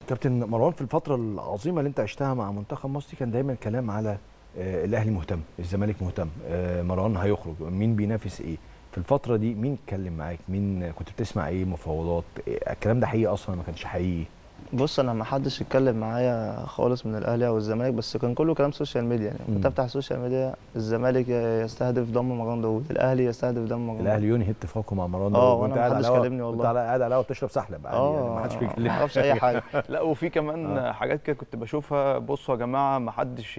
كابتن مروان في الفترة العظيمة اللي انت عشتها مع منتخب مصر كان دايما كلام على آه، الاهلي مهتم، الزمالك مهتم، آه، مروان هيخرج، مين بينافس ايه؟ في الفترة دي مين اتكلم معاك؟ مين كنت بتسمع ايه مفاوضات؟ إيه الكلام ده حقيقي اصلا ما كانش حقيقي؟ بص انا ما حدش اتكلم معايا خالص من الاهلي او الزمالك بس كان كله كلام سوشيال ميديا يعني مم. كنت افتح السوشيال ميديا الزمالك يستهدف ضم مروان داوود الاهلي يستهدف ضم مروان الاهلي ينهي اتفاقه مع مروان اه، داوود وانا وانت قاعد محدش على الهوا- كلمني وانت والله. على- قاعد على الهوا بتشرب سحلب عادي يعني ما حدش اه بيكلمك ما اعرفش اي حاجه لا وفي كمان حاجات كده كنت بشوفها بصوا يا جماعه ما حدش ي-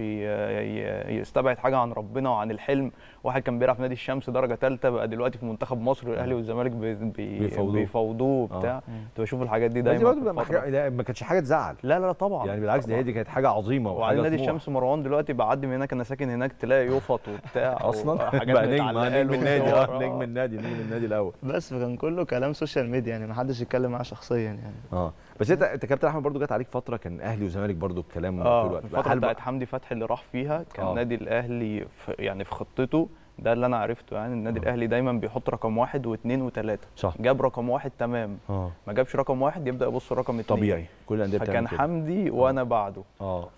ي- يستبعد حاجه عن ربنا وعن الحلم واحد كان بيلعب في نادي الشمس درجه ثالثه بقى دلوقتي في منتخب مصر والاهلي والزمالك بي بي بيفاوضوه. بيفاوضوه وبتاع اه. كنت بشوف الحاجات دي بس دي دايما برضه في ما الفترة. حاجة- لا، ما كانتش حاجة تزعل لا لا طبعا يعني بالعكس دي هي دي كانت حاجة عظيمه وعلى وحاجة نادي طموح. الشمس مروان دلوقتي بعدي من هناك انا ساكن هناك تلاقي يفط وبتاع اصلا حاجات بقى نجم متعلقة آه، نجم له النادي صور، اه نجم النادي نجم النادي الاول بس فكان كله كلام سوشيال ميديا يعني ما حدش يتكلم معايا شخصيا يعني اه بس انت انت كابتن احمد برضو جت عليك فتره كان اهلي وزمالك برضو الكلام طول اه الوقت الفتره هل بتاعت بقى- حمدي فتحي اللي راح فيها كان آه. النادي الاهلي في يعني في خطته ده اللي انا عرفته يعني النادي آه. الاهلي دايما بيحط رقم واحد واثنين وثلاثه صح جاب رقم واحد تمام اه ما جابش رقم واحد يبدا يبص رقم اثنين طبيعي كل الانديه فكان بتعمل كده. حمدي وانا بعده اه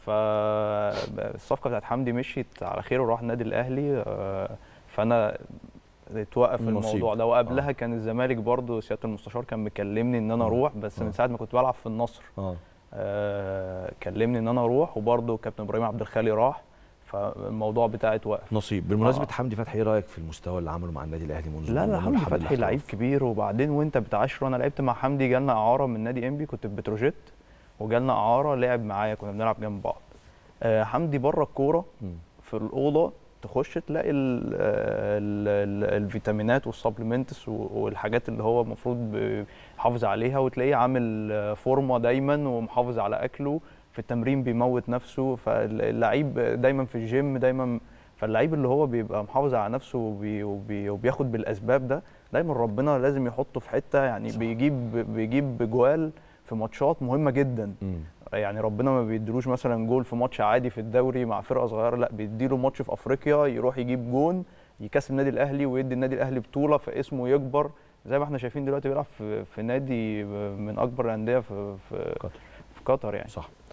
فالصفقه بتاعت حمدي مشيت على خير وراح النادي الاهلي آه، فانا اتوقف النصيب. الموضوع ده وقبلها آه. كان الزمالك برضو سياده المستشار كان مكلمني ان انا آه. اروح بس آه. من ساعه ما كنت بلعب في النصر اه آه، كلمني ان انا اروح وبرضه كابتن ابراهيم عبد الخالي راح فالموضوع بتاعي اتوقف نصيب بالمناسبه آه. حمدي فتحي ايه رايك في المستوى اللي عمله مع النادي الاهلي منذ لا لا منذ حمدي الحمد لله فتحي لعيب احترف؟ كبير وبعدين وانت بتعاشره انا لعبت مع حمدي جالنا اعاره من نادي انبي كنت في بتروجيت وجالنا اعاره لعب معايا كنا بنلعب جنب بعض آه، حمدي بره الكوره مم. في الاوضه تخش تلاقي ال ال ال الفيتامينات والسبلمنتس والحاجات اللي هو المفروض يحافظ عليها وتلاقيه عامل آه، فورمه دايما ومحافظ على اكله في التمرين بيموت نفسه فاللعيب دايما في الجيم دايما فاللعيب اللي هو بيبقى محافظ على نفسه وبي وبي وبياخد بالاسباب ده دايما ربنا لازم يحطه في حته يعني بيجيب بيجيب جوال في ماتشات مهمه جدا مم. يعني ربنا ما بيديلوش مثلا جول في ماتش عادي في الدوري مع فرقه صغيره لا بيديله ماتش في افريقيا يروح يجيب جون يكسب النادي الاهلي ويدي النادي الاهلي بطوله فاسمه يكبر زي ما احنا شايفين دلوقتي بيلعب في, في نادي من اكبر الانديه في في قطر. في قطر يعني صح